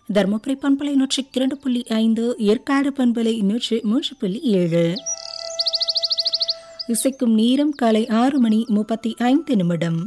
தருமபுரி பண்பலை நூற்றி இரண்டு புள்ளி ஐந்து ஏற்காடு பண்பலை நூற்றி மூன்று புள்ளி ஏழு இசைக்கும் நேரம் காலை ஆறு மணி முப்பத்தி ஐந்து நிமிடம்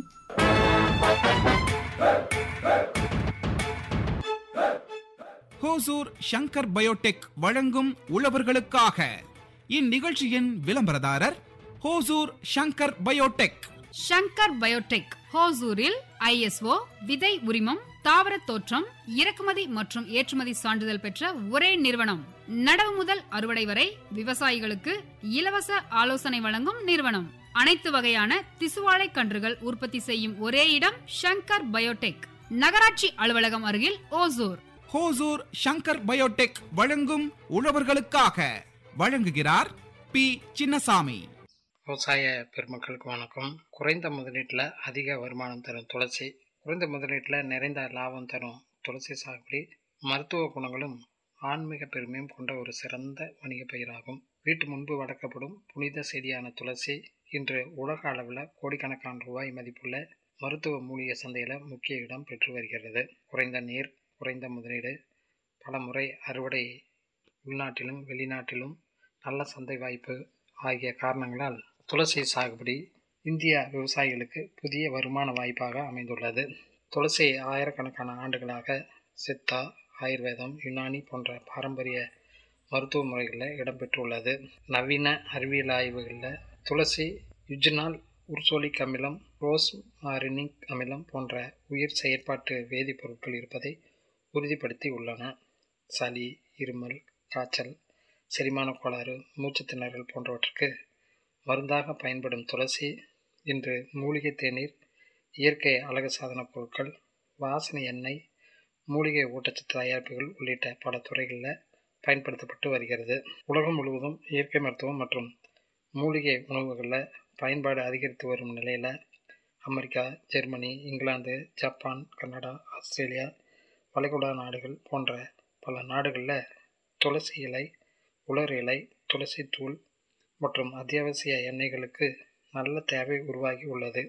ஹோசூர் ஷங்கர் பயோடெக் வழங்கும் உழவர்களுக்காக இந்நிகழ்ச்சியின் விளம்பரதாரர் ஹோசூர் ஷங்கர் பயோடெக் ஷங்கர் பயோடெக் ஹோசூரில் ஐஎஸ்ஓ விதை உரிமம் தாவர தோற்றம் இறக்குமதி மற்றும் ஏற்றுமதி சான்றிதழ் பெற்ற ஒரே நிறுவனம் நடவு முதல் அறுவடை வரை விவசாயிகளுக்கு இலவச ஆலோசனை வழங்கும் நிறுவனம் அனைத்து வகையான திசுவாழை கன்றுகள் உற்பத்தி செய்யும் ஒரே இடம் ஷங்கர் பயோடெக் நகராட்சி அலுவலகம் அருகில் ஓசூர் ஹோசூர் ஷங்கர் பயோடெக் வழங்கும் உழவர்களுக்காக வழங்குகிறார் பி சின்னசாமி விவசாய பெருமக்களுக்கு வணக்கம் குறைந்த முதலீட்டில் அதிக வருமானம் தரும் துளசி குறைந்த முதலீட்டில் நிறைந்த லாபம் தரும் துளசி சாகுபடி மருத்துவ குணங்களும் ஆன்மீக பெருமையும் கொண்ட ஒரு சிறந்த வணிக பயிராகும் வீட்டு முன்பு வளர்க்கப்படும் புனித செடியான துளசி இன்று உலக அளவில் கோடிக்கணக்கான ரூபாய் மதிப்புள்ள மருத்துவ மூலிகை சந்தையில் முக்கிய இடம் பெற்று வருகிறது குறைந்த நீர் குறைந்த முதலீடு பல முறை அறுவடை உள்நாட்டிலும் வெளிநாட்டிலும் நல்ல சந்தை வாய்ப்பு ஆகிய காரணங்களால் துளசி சாகுபடி இந்திய விவசாயிகளுக்கு புதிய வருமான வாய்ப்பாக அமைந்துள்ளது துளசி ஆயிரக்கணக்கான ஆண்டுகளாக சித்தா ஆயுர்வேதம் யுனானி போன்ற பாரம்பரிய மருத்துவ முறைகளில் இடம்பெற்றுள்ளது நவீன அறிவியல் ஆய்வுகளில் துளசி யுஜினால் உர்சோலிக் அமிலம் ரோஸ் மாரினிக் அமிலம் போன்ற உயிர் செயற்பாட்டு வேதிப்பொருட்கள் இருப்பதை உறுதிப்படுத்தி உள்ளன சளி இருமல் காய்ச்சல் செரிமான கோளாறு மூச்சு திணறல் போன்றவற்றுக்கு மருந்தாக பயன்படும் துளசி இன்று மூலிகை தேநீர் இயற்கை அழகு சாதன பொருட்கள் வாசனை எண்ணெய் மூலிகை ஊட்டச்சத்து தயாரிப்புகள் உள்ளிட்ட பல துறைகளில் பயன்படுத்தப்பட்டு வருகிறது உலகம் முழுவதும் இயற்கை மருத்துவம் மற்றும் மூலிகை உணவுகளில் பயன்பாடு அதிகரித்து வரும் நிலையில் America Germany England Japan Canada Australia வளைகுடா நாடுகள் போன்ற பல நாடுகளில் துளசி இலை உலர் இலை துளசி தூள் மற்றும் அத்தியாவசிய எண்ணெய்களுக்கு நல்ல தேவை உருவாகி உள்ளது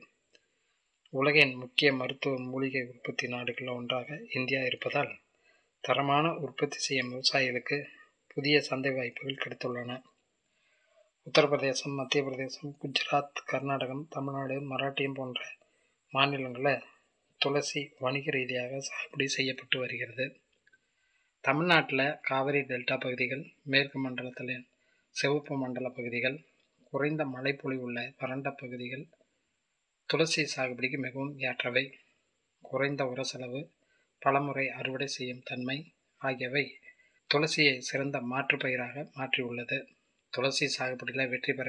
உலகின் முக்கிய மருத்துவ மூலிகை உற்பத்தி நாடுகளில் ஒன்றாக இந்தியா இருப்பதால் தரமான உற்பத்தி செய்யும் விவசாயிகளுக்கு புதிய சந்தை வாய்ப்புகள் கிடைத்துள்ளன உத்தரப்பிரதேசம் மத்திய பிரதேசம் குஜராத் கர்நாடகம் தமிழ்நாடு மராட்டியம் போன்ற மாநிலங்களில் துளசி வணிக ரீதியாக சாகுபடி செய்யப்பட்டு வருகிறது தமிழ்நாட்டில் காவிரி டெல்டா பகுதிகள் மேற்கு மண்டலத்தில் சிவப்பு மண்டல பகுதிகள் குறைந்த மழைப்பொழிவுள்ள வறண்ட பகுதிகள் துளசி சாகுபடிக்கு மிகவும் ஏற்றவை குறைந்த உரசெலவு பலமுறை அறுவடை செய்யும் தன்மை ஆகியவை துளசியை சிறந்த மாற்று பயிராக மாற்றியுள்ளது துளசி சாகுபடியில் வெற்றி பெற